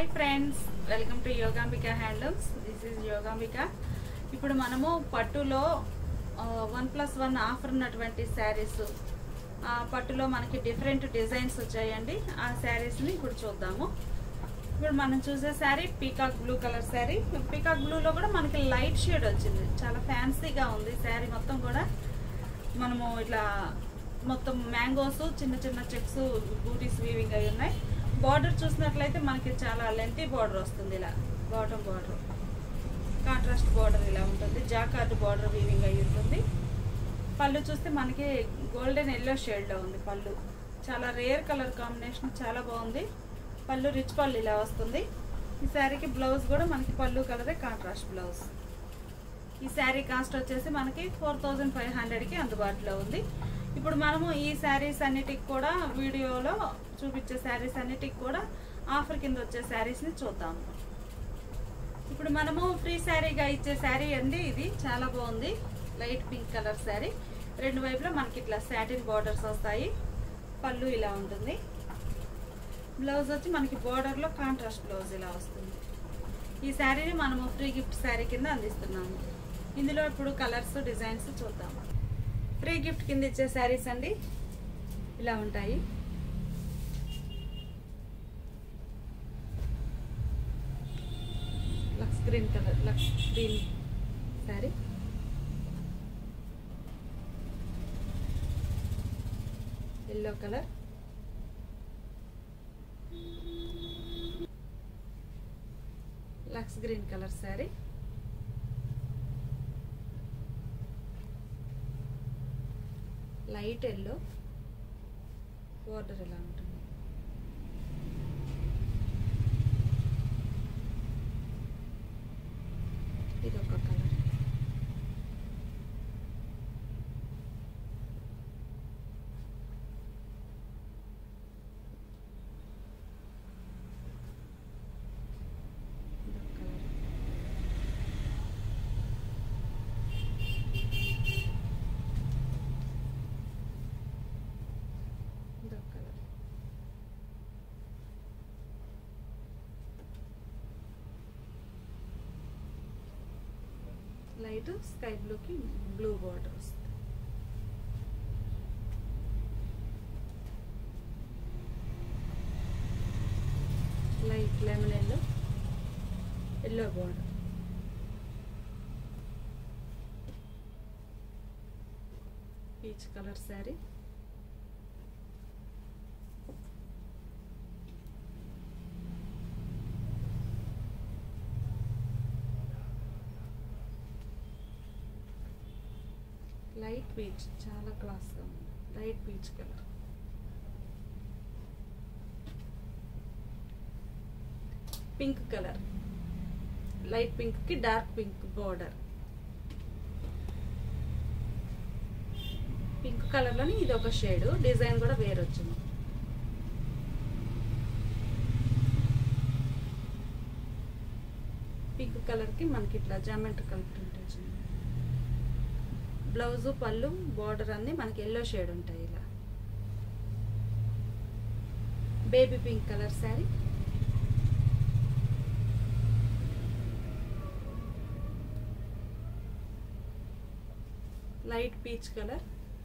hi friends welcome to Yogambika handlooms this is Yogambika ఇప్పుడు మనము పట్టులో వన్ ప్లస్ వన్ ఆఫర్ ఉన్నటువంటి శారీస్ పట్టులో మనకి డిఫరెంట్ డిజైన్స్ వచ్చాయండి ఆ శారీస్ని ఇప్పుడు చూద్దాము ఇప్పుడు మనం చూసే sari peacock blue colour sari peacock బ్లూలో కూడా మనకి లైట్ షేడ్ వచ్చింది చాలా ఫ్యాన్సీగా ఉంది శారీ మొత్తం కూడా మనము ఇట్లా మొత్తం మ్యాంగోస్ చిన్న చిన్న చెక్స్ బూటీస్ వీవింగ్ అయి ఉన్నాయి బార్డర్ చూసినట్లయితే మనకి చాలా లెంతీ బార్డర్ వస్తుంది ఇలా బాటమ్ బార్డర్ కాంట్రాస్ట్ బార్డర్ ఇలా ఉంటుంది జాకార్డ్ బార్డర్ వీవింగ్ అయి ఉంటుంది పళ్ళు చూస్తే మనకి గోల్డెన్ ఎల్లో షేడ్లో ఉంది పళ్ళు చాలా రేర్ కలర్ కాంబినేషన్ చాలా బాగుంది పళ్ళు రిచ్ పళ్ళు ఇలా వస్తుంది ఈ శారీకి బ్లౌజ్ కూడా మనకి పళ్ళు కలరే కాంట్రాస్ట్ బ్లౌజ్ ఈ శారీ కాస్ట్ వచ్చేసి మనకి ఫోర్ థౌజండ్ ఫైవ్ హండ్రెడ్కి అందుబాటులో ఉంది ఇప్పుడు మనము ఈ శారీస్ అన్నిటికి కూడా వీడియోలో చూపించే శారీస్ అన్నిటికి కూడా ఆఫర్ కింద వచ్చే శారీస్ని చూద్దాము ఇప్పుడు మనము ఫ్రీ శారీగా ఇచ్చే శారీ అండి ఇది చాలా బాగుంది లైట్ పింక్ కలర్ శారీ రెండు వైపులా మనకి ఇట్లా సాటిన్ బార్డర్స్ వస్తాయి పళ్ళు ఇలా ఉంటుంది బ్లౌజ్ వచ్చి మనకి బార్డర్లో కాంట్రాస్ట్ బ్లౌజ్ ఇలా వస్తుంది ఈ శారీని మనము ఫ్రీ గిఫ్ట్ శారీ కింద అందిస్తున్నాము ఇందులో ఇప్పుడు కలర్స్ డిజైన్స్ చూద్దాం ఫ్రీ గిఫ్ట్ కింద ఇచ్చే శారీస్ అండి ఇలా ఉంటాయి lux green colour lux green sari yellow colour lux green colour sari light yellow border ఇలా ఉంటుంది ఇది ఒక కలర్ ఇదొక కలర్ ఇదొక కలర్ లైట్ స్కై బ్లూకి బ్లూ బార్డర్ వస్తుంది light lemon yellow yellow border peach colour sari light peach చాలా క్లాస్గా ఉంది light peach colour pink colour light పింక్కి డార్క్ పింక్ బార్డర్ పింక్ కలర్లోని ఇది ఒక షేడ్ డిజైన్ కూడా వేరు వచ్చింది పింక్ కలర్కి మనకి ఇట్లా జామెట్రికల్ ప్రింట్ వచ్చింది బ్లౌజ్ పళ్ళు బార్డర్ అన్ని మనకి ఎల్లో షేడ్ ఉంటాయి ఇలా baby pink colour sari light peach colour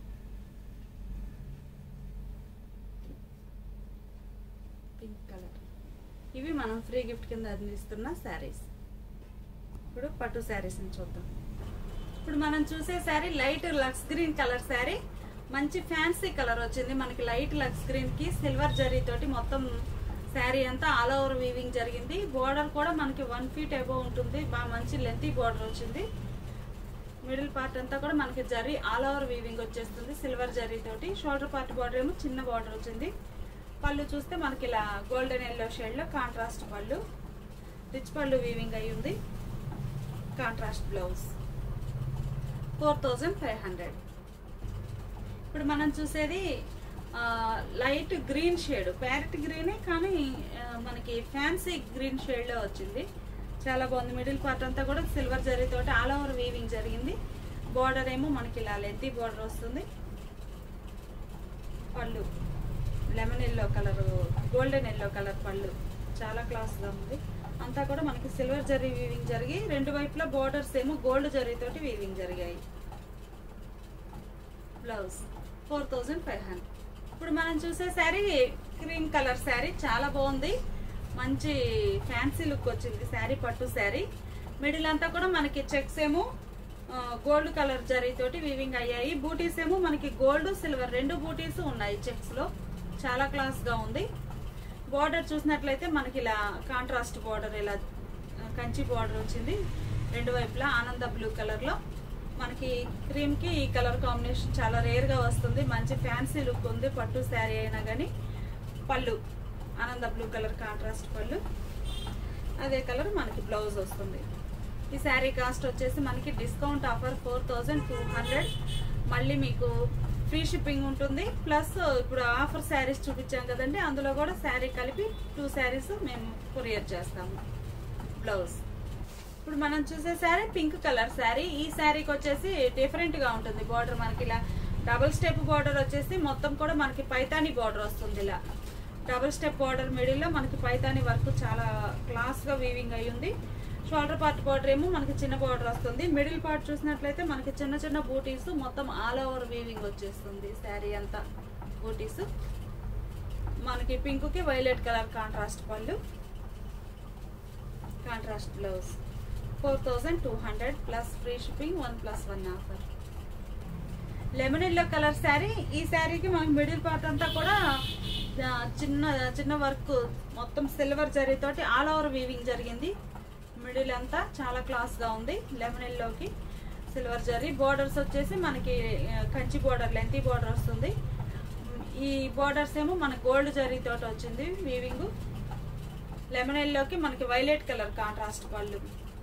pink colour ఇవి మనం ఫ్రీ గిఫ్ట్ కింద అందిస్తున్న శారీస్ ఇప్పుడు పట్టు శారీస్ని చూద్దాం ఇప్పుడు మనం చూసే sari light lux green colour sari మంచి ఫ్యాన్సీ కలర్ వచ్చింది మనకి లైట్ లక్స్ గ్రీన్ కి సిల్వర్ జరీ తోటి మొత్తం శారీ అంతా ఆల్ ఓవర్ వీవింగ్ జరిగింది బోర్డర్ కూడా మనకి వన్ ఫీట్ అబోవ్ ఉంటుంది బాగా మంచి లెంతీ బోర్డర్ వచ్చింది మిడిల్ పార్ట్ అంతా కూడా మనకి జరీ ఆల్ ఓవర్ వీవింగ్ వచ్చేస్తుంది సిల్వర్ జరీ తోటి షోల్డర్ పార్ట్ బార్డర్ ఏమో చిన్న బార్డర్ వచ్చింది పళ్ళు చూస్తే మనకి ఇలా గోల్డెన్ ఎల్లో షేడ్లో కాంట్రాస్ట్ పళ్ళు రిచ్ పళ్ళు వీవింగ్ అయి ఉంది contrast blouse four thousand five hundred ఇప్పుడు మనం చూసేది లైట్ గ్రీన్ షేడ్ ప్యారెట్ గ్రీనే కానీ ఆ, మనకి ఫ్యాన్సీ గ్రీన్ షేడ్లో వచ్చింది చాలా బాగుంది మిడిల్ పార్ట్ అంతా కూడా సిల్వర్ జరీ తోటి ఆల్ ఓవర్ వీవింగ్ జరిగింది బార్డర్ ఏమో మనకి ఇలా లెంతీ బార్డర్ వస్తుంది pallu lemon yellow colour golden yellow colour pallu చాలా క్లాస్గా ఉంది అంతా కూడా మనకి సిల్వర్ జరీ వీవింగ్ జరిగి రెండు వైపులా బోర్డర్స్ ఏమో గోల్డ్ జరీతోటి వీవింగ్ జరిగాయి blouse four thousand five hundred ఇప్పుడు మనం చూసే శారీ క్రీమ్ కలర్ శారీ చాలా బాగుంది మంచి ఫ్యాన్సీ లుక్ వచ్చింది శారీ పట్టు శారీ మిడిల్ అంతా కూడా మనకి చెక్స్ ఏమో గోల్డ్ కలర్ జరీతోటి వీవింగ్ అయ్యాయి బూటీస్ ఏమో మనకి గోల్డ్ సిల్వర్ రెండు బూటీస్ ఉన్నాయి చెక్స్ లో చాలా క్లాస్ గా ఉంది బార్డర్ చూసినట్లయితే మనకి ఇలా కాంట్రాస్ట్ బార్డర్ ఇలా ఆ, కంచి బార్డర్ వచ్చింది రెండు వైపులా ఆనంద బ్లూ కలర్ లో మనకి క్రీమ్ కి ఈ కలర్ కాంబినేషన్ చాలా రేర్ గా వస్తుంది మంచి ఫ్యాన్సీ లుక్ ఉంది పట్టు శారీ అయినా కానీ పళ్ళు ఆనంద బ్లూ కలర్ కాంట్రాస్ట్ పళ్ళు అదే కలర్ మనకి బ్లౌజ్ వస్తుంది ఈ శారీ కాస్ట్ వచ్చేసి మనకి discount offer four thousand two hundred మళ్ళీ మీకు ఫ్రీ షిప్పింగ్ ఉంటుంది ప్లస్ ఇప్పుడు ఆఫర్ శారీస్ చూపించాం కదండి అందులో కూడా శారీ కలిపి టూ శారీస్ మేము కొరియర్ చేస్తాము బ్లౌజ్ ఇప్పుడు మనం చూసే శారీ పింక్ కలర్ శారీ ఈ శారీకి వచ్చేసి డిఫరెంట్ గా ఉంటుంది బార్డర్ మనకి ఇలా డబుల్ స్టెప్ బార్డర్ వచ్చేసి మొత్తం కూడా మనకి పైతాని బార్డర్ వస్తుంది ఇలా డబుల్ స్టెప్ బార్డర్ మిడిల్ లో మనకి పైతాని వర్క్ చాలా క్లాస్ గా వీవింగ్ అయి ఉంది షోల్డర్ పార్ట్ బార్డర్ ఏమో మనకి చిన్న బార్డర్ వస్తుంది మిడిల్ పార్ట్ చూసినట్లయితే మనకి చిన్న చిన్న బూటీస్ మొత్తం ఆల్ ఓవర్ వీవింగ్ వచ్చేస్తుంది శారీ అంతా బూటీస్ మనకి పింక్ కి వైలెట్ కలర్ కాంట్రాస్ట్ పళ్ళు contrast blouse four thousand two hundred plus free shipping one plus one offer lemon yellow colour sari ఈ శారీకి మనకి మిడిల్ పార్ట్ అంతా కూడా ఆ, చిన్న చిన్న వర్క్ మొత్తం సిల్వర్ జరీతోటి ఆల్ ఓవర్ వీవింగ్ జరిగింది మిడిల్ అంతా చాలా క్లాస్ గా ఉంది లెమన్ ఎల్లోకి సిల్వర్ జరీ బోర్డర్స్ వచ్చేసి మనకి ఆ, కంచి బోర్డర్ లెంతీ బోర్డర్ వస్తుంది ఈ బోర్డర్స్ ఏమో మన గోల్డ్ జరీతోటి వచ్చింది వీవింగ్ లెమన్ ఎల్లోకి మనకి వైలెట్ కలర్ కాంట్రాస్ట్ పళ్ళు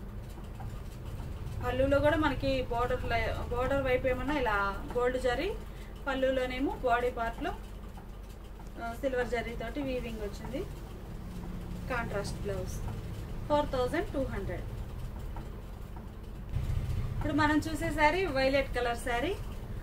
పళ్ళులో కూడా మనకి బోర్డర్ బోర్డర్ వైపు ఏమన్నా ఇలా గోల్డ్ జరీ పళ్ళులోనేమో బాడీ పార్ట్లో సిల్వర్ జరీ తోటి వీవింగ్ వచ్చింది contrast blouse four thousand two hundred ఇప్పుడు మనం చూసే శారీ వైలెట్ కలర్ శారీ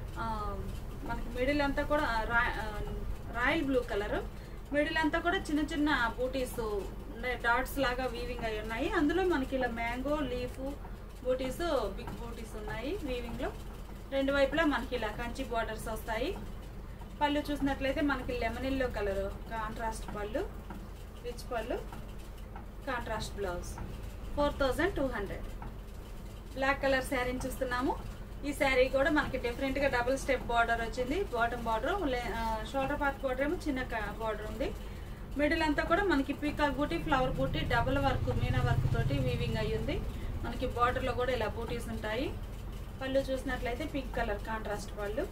మనకి మిడిల్ అంతా కూడా రా- ఆ, రాయల్ బ్లూ కలర్ మిడిల్ అంతా కూడా చిన్న చిన్న బూటీస్ డాట్స్ లాగా వీవింగ్ అయి ఉన్నాయి అందులో మనకి ఇలా మ్యాంగో లీఫ్ బూటీస్ బిగ్ బూటీస్ ఉన్నాయి వీవింగ్ లో రెండు వైపులా మనకి ఇలా కంచి బార్డర్స్ వస్తాయి పళ్ళు చూసినట్లయితే మనకి లెమన్ ఎల్లో కలర్ కాంట్రాస్ట్ పళ్ళు రిచ్ పళ్ళు contrast blouse four thousand two hundred black colour శారీని చూస్తున్నాము ఈ శారీ కూడా మనకి డిఫరెంట్ గా డబుల్ స్టెప్ బార్డర్ వచ్చింది bottom border shoulder part border ఏమో చిన్న బార్డర్ ఉంది మిడిల్ అంతా కూడా మనకి పీకాక్ బూటీ ఫ్లవర్ బూటీ డబుల్ వర్క్ మీనా వర్క్ తోటి వీవింగ్ అయ్యింది మనకి బార్డర్ లో కూడా ఇలా బూటీస్ ఉంటాయి పళ్ళు చూసినట్లయితే పింక్ కలర్ కాంట్రాస్ట్ పళ్ళు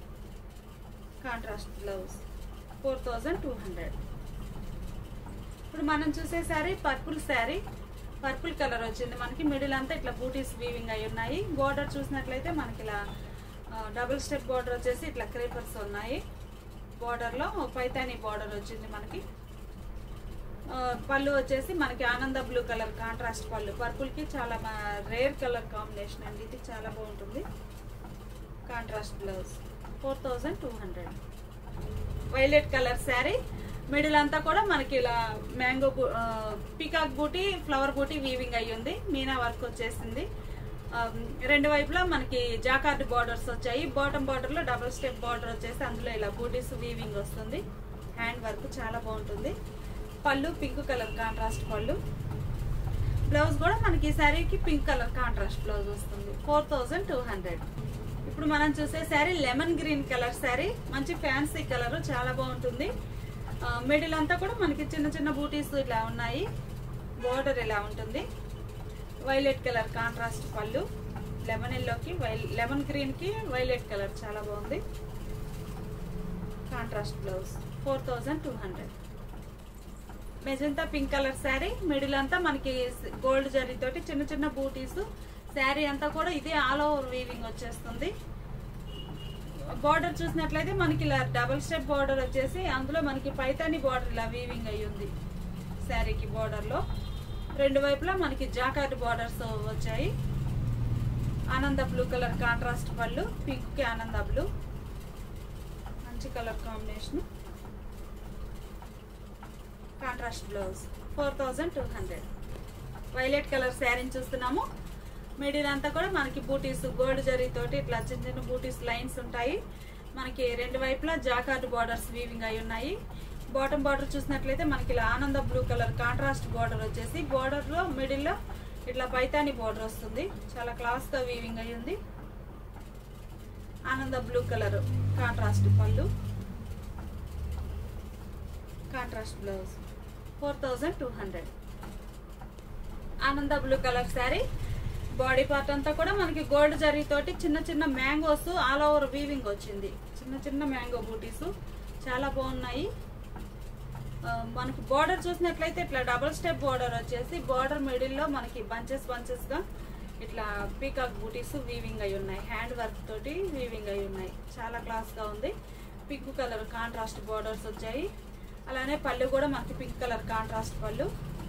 contrast blouse four thousand two hundred ఇప్పుడు మనం చూసే sari purple sari purple colour వచ్చింది మనకి మిడిల్ అంతా ఇట్లా బూటీస్ వీవింగ్ అయి ఉన్నాయి బోర్డర్ చూసినట్లయితే మనకి ఇలా డబుల్ స్టెప్ బోర్డర్ వచ్చేసి ఇట్లా క్రేపర్స్ ఉన్నాయి బోర్డర్ లో పైతాని బోర్డర్ వచ్చింది మనకి ఆ, పళ్ళు వచ్చేసి మనకి ఆనంద బ్లూ కలర్ కాంట్రాస్ట్ పళ్ళు పర్పుల్ కి చాలా రేర్ కలర్ కాంబినేషన్ అండి ఇది చాలా బాగుంటుంది contrast blouse four thousand two hundred violet colour sari middle అంతా కూడా మనకి ఇలా మ్యాంగో పీకాక్ బూటీ ఫ్లవర్ బూటీ వీవింగ్ అయ్యి ఉంది మీనా వర్క్ వచ్చేసింది ఆ, రెండు వైపులా మనకి జాకార్డ్ బార్డర్స్ వచ్చాయి బాటమ్ బార్డర్ లో డబుల్ స్టెప్ బార్డర్ వచ్చేసి అందులో ఇలా బూటీస్ వీవింగ్ వస్తుంది హ్యాండ్ వర్క్ చాలా బాగుంటుంది పళ్ళు పింక్ కలర్ కాంట్రాస్ట్ పళ్ళు బ్లౌజ్ కూడా మనకి ఈ శారీకి పింక్ కలర్ కాంట్రాస్ట్ బ్లౌజ్ వస్తుంది ఫోర్ థౌజండ్ టూ హండ్రెడ్ ఇప్పుడు మనం చూసే sari lemon green colour sari మంచి ఫ్యాన్సీ కలర్ చాలా బాగుంటుంది మిడిల్ అంతా కూడా మనకి చిన్న చిన్న బూటీస్ ఇలా ఉన్నాయి బోర్డర్ ఇలా ఉంటుంది వైలెట్ కలర్ కాంట్రాస్ట్ పళ్ళు లెమన్ ఎల్లోకి లెమన్ గ్రీన్ కి వైలెట్ కలర్ చాలా బాగుంది contrast blouse four thousand two hundred magenta pink colour sari middle అంతా మనకి గోల్డ్ జరీ తోటి చిన్న చిన్న బూటీస్ శారీ అంతా కూడా ఇదే ఆల్ ఓవర్ వీవింగ్ వచ్చేస్తుంది బార్డర్ చూసినట్లయితే మనకి ఇలా డబుల్ స్టెప్ బార్డర్ వచ్చేసి అందులో మనకి పైతాని బార్డర్ ఇలా వీవింగ్ అయి ఉంది శారీకి బార్డర్ లో రెండు వైపులా మనకి జాకార్డ్ బార్డర్స్ వచ్చాయి ఆనంద బ్లూ కలర్ కాంట్రాస్ట్ పళ్ళు పింక్ కి ఆనంద బ్లూ మంచి colour combination contrast blouse four thousand two hundred violet colour శారీని చూస్తున్నాము మిడిల్ అంతా కూడా మనకి బూటీస్ గోల్డ్ జరీ తోటి ఇట్లా చిన్న చిన్న బూటీస్ లైన్స్ ఉంటాయి మనకి రెండు వైపులా జాకార్డ్ బార్డర్స్ వీవింగ్ అయి ఉన్నాయి బాటమ్ బార్డర్ చూసినట్లయితే మనకి ఇలా ఆనంద బ్లూ కలర్ కాంట్రాస్ట్ బార్డర్ వచ్చేసి బార్డర్ లో మిడిల్ లో ఇట్లా పైతాని బార్డర్ వస్తుంది చాలా క్లాస్ గా వీవింగ్ అయి ఉంది ఆనంద బ్లూ కలర్ కాంట్రాస్ట్ పళ్ళు contrast blouse four thousand two hundred ఆనంద blue colour sari body part అంతా కూడా మనకి గోల్డ్ జరీ తోటి చిన్న చిన్న మ్యాంగోస్ ఆల్ ఓవర్ వీవింగ్ వచ్చింది చిన్న చిన్న మ్యాంగో బూటీస్ చాలా బాగున్నాయి ఆ, మనకి బార్డర్ చూసినట్లయితే ఇట్లా డబుల్ స్టెప్ బార్డర్ వచ్చేసి బార్డర్ మిడిల్లో మనకి బంచెస్ బంచెస్ గా ఇట్లా పీకాక్ బూటీస్ వీవింగ్ అయి ఉన్నాయి హ్యాండ్ వర్క్ తోటి వీవింగ్ అయి ఉన్నాయి చాలా క్లాస్ గా ఉంది పింక్ కలర్ కాంట్రాస్ట్ బార్డర్స్ వచ్చాయి అలానే పళ్ళు కూడా మనకి పింక్ కలర్ కాంట్రాస్ట్ పళ్ళు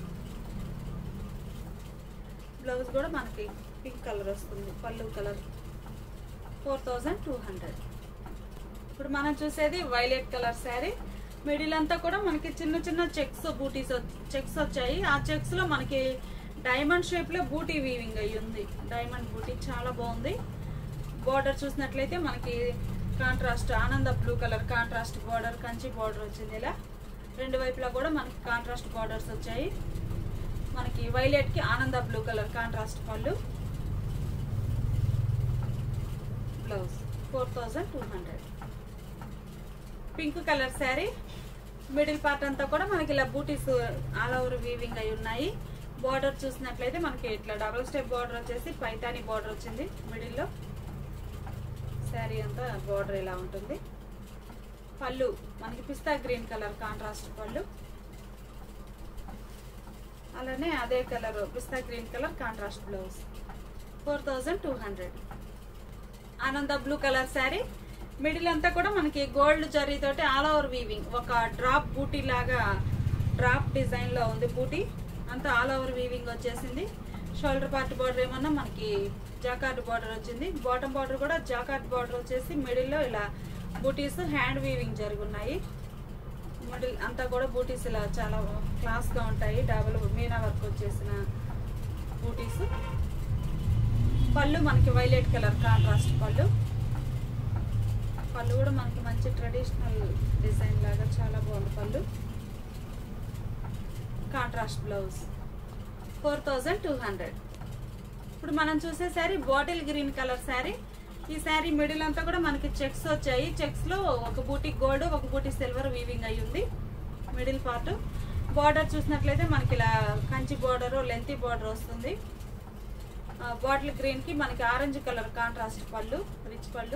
బ్లౌజ్ కూడా మనకి పింక్ కలర్ వస్తుంది పళ్ళు colour four thousand two hundred ఇప్పుడు మనం చూసేది వైలెట్ కలర్ శారీ మిడిల్ అంతా కూడా మనకి చిన్న చిన్న చెక్స్ బూటీస్ చెక్స్ వచ్చాయి ఆ చెక్స్ లో మనకి డైమండ్ షేప్ లో బూటీ వీవింగ్ అయ్యి ఉంది డైమండ్ బూటీ చాలా బాగుంది బార్డర్ చూసినట్లయితే మనకి కాంట్రాస్ట్ ఆనంద blue colour contrast border Kanchi border వచ్చింది ఇలా రెండు వైపులా కూడా మనకి కాంట్రాస్ట్ బార్డర్స్ వచ్చాయి మనకి వైలెట్ కి ఆనంద బ్లూ కలర్ కాంట్రాస్ట్ పళ్ళు blouse four thousand two hundred pink colour sari middle part అంతా కూడా మనకి ఇలా బూటీస్ ఆల్ ఓవర్ వీవింగ్ అయి ఉన్నాయి బార్డర్ చూసినట్లయితే మనకి ఇట్లా డబుల్ స్టెప్ బార్డర్ వచ్చేసి పైతాని బార్డర్ వచ్చింది మిడిల్లో శారీ అంతా బార్డర్ ఇలా ఉంటుంది పళ్ళు మనకి పిస్తా గ్రీన్ కలర్ కాంట్రాస్ట్ పళ్ళు అలానే అదే కలర్ పిస్తా green colour contrast blouse four thousand two hundred ఆనంద బ్లూ కలర్ శారీ మిడిల్ అంతా కూడా మనకి గోల్డ్ జరీ తోటి ఆల్ ఓవర్ వీవింగ్ ఒక డ్రాప్ బూటీ లాగా డ్రాప్ డిజైన్ లో ఉంది బూటీ అంతా ఆల్ ఓవర్ వీవింగ్ వచ్చేసింది షోల్డర్ పార్ట్ బార్డర్ ఏమన్నా మనకి జాకార్డ్ బార్డర్ వచ్చింది బాటమ్ బార్డర్ కూడా జాకార్డ్ బార్డర్ వచ్చేసి మిడిల్ లో ఇలా బూటీస్ హ్యాండ్ వీవింగ్ జరుగున్నాయి మిడిల్ అంతా కూడా బూటీస్ ఇలా చాలా క్లాస్ గా ఉంటాయి డబుల్ మీనా వర్క్ వచ్చేసిన బూటీస్ పళ్ళు మనకి వైలెట్ కలర్ కాంట్రాస్ట్ పళ్ళు పళ్ళు కూడా మనకి మంచి ట్రెడిషనల్ డిజైన్ లాగా చాలా బాగుంది పళ్ళు contrast blouse four thousand two hundred ఇప్పుడు మనం చూసే sari bottle green colour sari ఈ శారీ మిడిల్ అంతా కూడా మనకి చెక్స్ వచ్చాయి చెక్స్ లో ఒక బూటీ గోల్డ్ ఒక బూటీ సిల్వర్ వీవింగ్ అయి ఉంది మిడిల్ పార్ట్ బార్డర్ చూసినట్లయితే మనకి ఇలా కంచి బార్డర్ లెంతీ బార్డర్ వస్తుంది బాటిల్ గ్రీన్ కి మనకి ఆరెంజ్ కలర్ కాంట్రాస్ట్ పళ్ళు రిచ్ పళ్ళు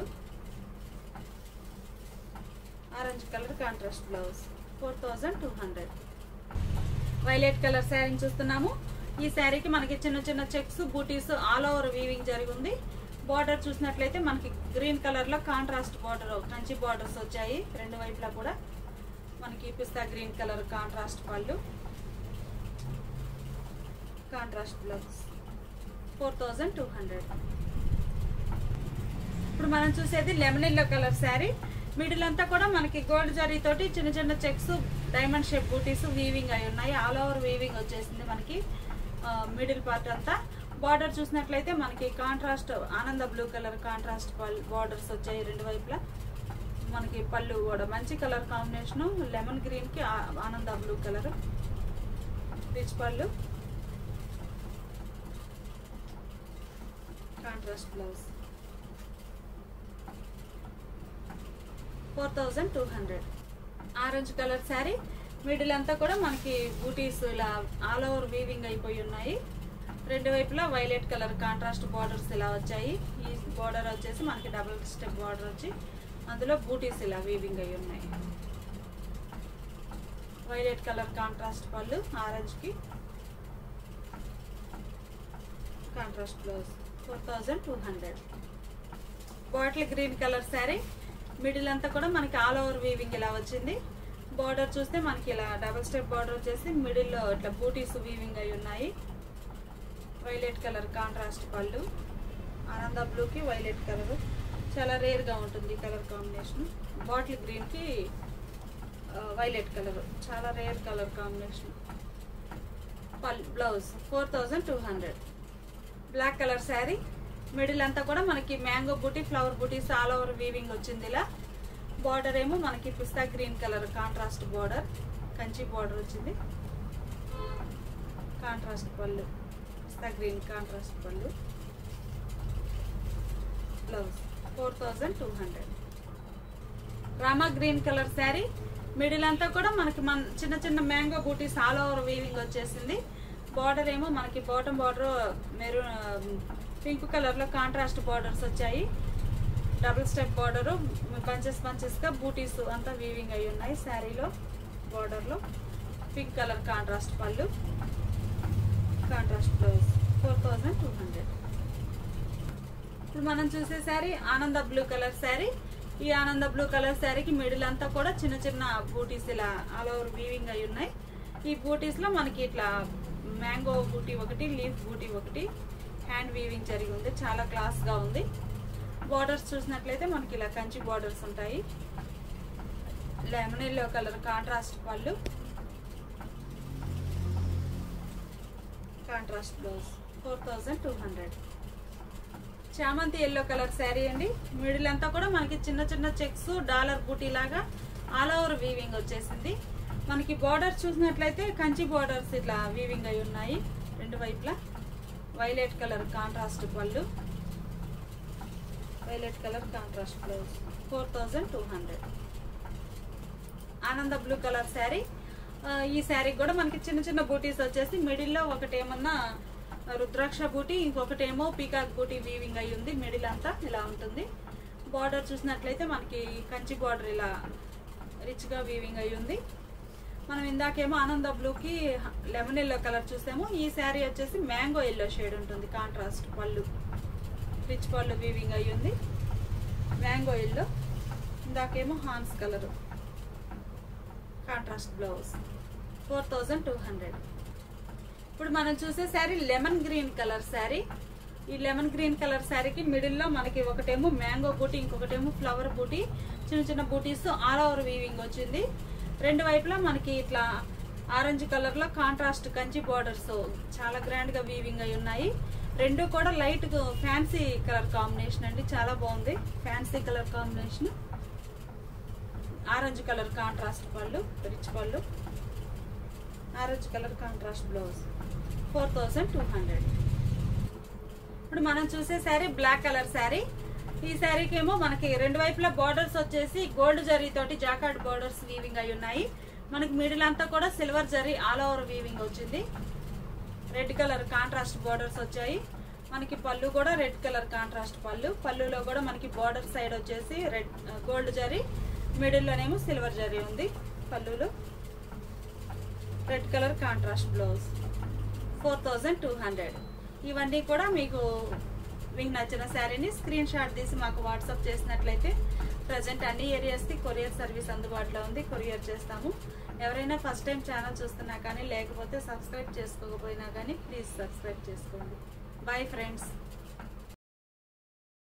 orange colour contrast blouse four thousand two hundred violet colour శారీని చూస్తున్నాము ఈ శారీకి మనకి చిన్న చిన్న చెక్స్ బూటీస్ ఆల్ ఓవర్ వీవింగ్ జరిగింది బార్డర్ చూసినట్లయితే మనకి గ్రీన్ కలర్ లో కాంట్రాస్ట్ బార్డర్ కంచి బార్డర్స్ వచ్చాయి రెండు వైపులా కూడా మనకి పిస్తా గ్రీన్ కలర్ కాంట్రాస్ట్ పళ్ళు contrast blouse four thousand two hundred ఇప్పుడు మనం చూసేది lemon yellow colour sari middle అంతా కూడా మనకి గోల్డ్ జరీ తోటి చిన్న చిన్న చెక్స్ డైమండ్ షేప్ బూటీస్ వీవింగ్ అయి ఉన్నాయి ఆల్ ఓవర్ వీవింగ్ వచ్చేసింది మనకి మిడిల్ పార్ట్ అంతా బార్డర్ చూసినట్లయితే మనకి కాంట్రాస్ట్ ఆనంద బ్లూ కలర్ కాంట్రాస్ట్ బార్డర్స్ వచ్చాయి రెండు వైపులా మనకి పళ్ళు కూడా మంచి కలర్ కాంబినేషన్ లెమన్ గ్రీన్ కి ఆ- ఆనంద బ్లూ కలర్ రిచ్ పళ్ళు contrast blouse four thousand two hundred orange colour sari middle అంతా కూడా మనకి బూటీస్ ఇలా ఆల్ ఓవర్ వీవింగ్ అయిపోయి ఉన్నాయి రెండు వైపులా వైలెట్ కలర్ కాంట్రాస్ట్ బార్డర్స్ ఇలా వచ్చాయి ఈ బార్డర్ వచ్చేసి మనకి డబుల్ స్టెప్ బార్డర్ వచ్చి అందులో బూటీస్ ఇలా వీవింగ్ అయి ఉన్నాయి వైలెట్ కలర్ కాంట్రాస్ట్ పళ్ళు ఆరెంజ్ కి contrast blouse four thousand two hundred bottle green colour sari middle అంతా కూడా మనకి ఆల్ ఓవర్ వీవింగ్ ఇలా వచ్చింది బార్డర్ చూస్తే మనకి ఇలా డబుల్ స్టెప్ బార్డర్ వచ్చేసి మిడిల్లో ఇట్లా బూటీస్ వీవింగ్ అయి ఉన్నాయి వైలెట్ కలర్ కాంట్రాస్ట్ పళ్ళు ఆనంద బ్లూకి వైలెట్ కలర్ చాలా రేర్గా ఉంటుంది కలర్ కాంబినేషన్ బాటిల్ గ్రీన్కి వైలెట్ కలర్ చాలా రేర్ కలర్ కాంబినేషన్ పల్ blouse four thousand two hundred black colour sari middle అంతా కూడా మనకి మ్యాంగో బూటీ ఫ్లవర్ బూటీస్ ఆల్ ఓవర్ వీవింగ్ వచ్చింది ఇలా బార్డర్ ఏమో మనకి పిస్తా green colour contrast border Kanchi border వచ్చింది కాంట్రాస్ట్ పళ్ళు పిస్తా గ్రీన్ కాంట్రాస్ట్ పళ్ళు blouse four thousand two hundred రామా గ్రీన్ కలర్ శారీ మిడిల్ అంతా కూడా మనకి మన చిన్న చిన్న మ్యాంగో బూటీస్ ఆల్ ఓవర్ వీవింగ్ వచ్చేసింది బార్డర్ ఏమో మనకి bottom border maroon pink colour లో కాంట్రాస్ట్ బార్డర్స్ వచ్చాయి double step border punches punches గా బూటీస్ అంతా వీవింగ్ అయి ఉన్నాయి శారీలో బార్డర్ లో పింక్ కలర్ కాంట్రాస్ట్ పళ్ళు contrast blouse four thousand two hundred ఇప్పుడు మనం చూసే శారీ ఆనంద బ్లూ కలర్ శారీ ఈ ఆనంద బ్లూ కలర్ శారీకి మిడిల్ అంతా కూడా చిన్న చిన్న బూటీస్ ఇలా ఆల్ ఓవర్ వీవింగ్ అయి ఉన్నాయి ఈ బూటీస్ లో మనకి ఇట్లా మ్యాంగో బూటీ ఒకటి లీఫ్ బూటీ ఒకటి హ్యాండ్ వీవింగ్ జరిగి ఉంది చాలా క్లాస్ గా ఉంది బార్డర్స్ చూసినట్లయితే మనకి ఇలా కంచి బార్డర్స్ ఉంటాయి లెమన్ ఎల్లో కలర్ కాంట్రాస్ట్ పళ్ళు contrast blouse four thousand two hundred చామంతి ఎల్లో కలర్ శారీ అండి మిడిల్ అంతా కూడా మనకి చిన్న చిన్న చెక్స్ డాలర్ బూటీ లాగా ఆల్ ఓవర్ వీవింగ్ వచ్చేసింది మనకి బార్డర్ చూసినట్లయితే కంచి బార్డర్స్ ఇట్లా వీవింగ్ అయి ఉన్నాయి రెండు వైపులా వైలెట్ కలర్ కాంట్రాస్ట్ పళ్ళు violet colour contrast blouse four thousand two hundred ఆనంద బ్లూ కలర్ శారీ ఈ శారీ కూడా మనకి చిన్న చిన్న బూటీస్ వచ్చేసి మిడిల్లో ఒకటి ఏమన్నా రుద్రాక్ష బూటీ ఇంకొకటేమో పీకాక్ బూటీ వీవింగ్ అయి ఉంది మిడిల్ అంతా ఇలా ఉంటుంది బార్డర్ చూసినట్లయితే మనకి కంచి బార్డర్ ఇలా రిచ్ గా వీవింగ్ అయి ఉంది మనం ఇందాకేమో ఆనంద బ్లూకి లెమన్ ఎల్లో కలర్ చూసాము ఈ శారీ వచ్చేసి మ్యాంగో ఎల్లో షేడ్ ఉంటుంది కాంట్రాస్ట్ పళ్ళు రిచ్ పళ్ళు వీవింగ్ అయి ఉంది మ్యాంగో ఎల్లో ఇందాకేమో హాన్స్ colour contrast blouse four thousand two hundred ఇప్పుడు మనం చూసే sari lemon green colour sari ఈ లెమన్ గ్రీన్ కలర్ శారీకి మిడిల్ లో మనకి ఒకటేమో మ్యాంగో బూటీ ఇంకొకటేమో ఫ్లవర్ బూటీ చిన్న చిన్న బూటీస్ ఆల్ ఓవర్ వీవింగ్ వచ్చింది రెండు వైపులా మనకి ఇట్లా ఆరెంజ్ కలర్ లో కాంట్రాస్ట్ కంచి బార్డర్స్ చాలా గ్రాండ్ గా వీవింగ్ అయి ఉన్నాయి రెండు కూడా లైట్ ఫ్యాన్సీ కలర్ కాంబినేషన్ అండి చాలా బాగుంది fancy colour combination orange colour contrast పళ్ళు రిచ్ పళ్ళు orange colour contrast blouse four thousand two hundred ఇప్పుడు మనం చూసే శారీ బ్లాక్ కలర్ శారీ ఈ శారీకి ఏమో మనకి రెండు వైపులా బార్డర్స్ వచ్చేసి గోల్డ్ జరీ తోటి జాకార్డ్ బార్డర్స్ వీవింగ్ అయి ఉన్నాయి మనకి మిడిల్ అంతా కూడా silver zari all over weaving వచ్చింది రెడ్ కలర్ కాంట్రాస్ట్ బార్డర్స్ వచ్చాయి మనకి పళ్ళు కూడా రెడ్ కలర్ కాంట్రాస్ట్ పళ్ళు పళ్ళులో కూడా మనకి బార్డర్ సైడ్ వచ్చేసి రెడ్ గోల్డ్ జరీ మిడిల్లోనేమో సిల్వర్ జరీ ఉంది పళ్ళులో red colour contrast blouse four thousand two hundred ఇవన్నీ కూడా మీకు మీకు నచ్చిన శారీని స్క్రీన్ షాట్ తీసి మాకు వాట్సాప్ చేసినట్లయితే ప్రజెంట్ అన్ని ఏరియాస్కి కొరియర్ సర్వీస్ అందుబాటులో ఉంది కొరియర్ చేస్తాము ఎవరైనా ఫస్ట్ టైం ఛానల్ చూస్తున్నా కానీ లేకపోతే సబ్స్క్రైబ్ చేసుకోకపోయినా కానీ ప్లీజ్ సబ్స్క్రైబ్ చేసుకోండి బాయ్ ఫ్రెండ్స్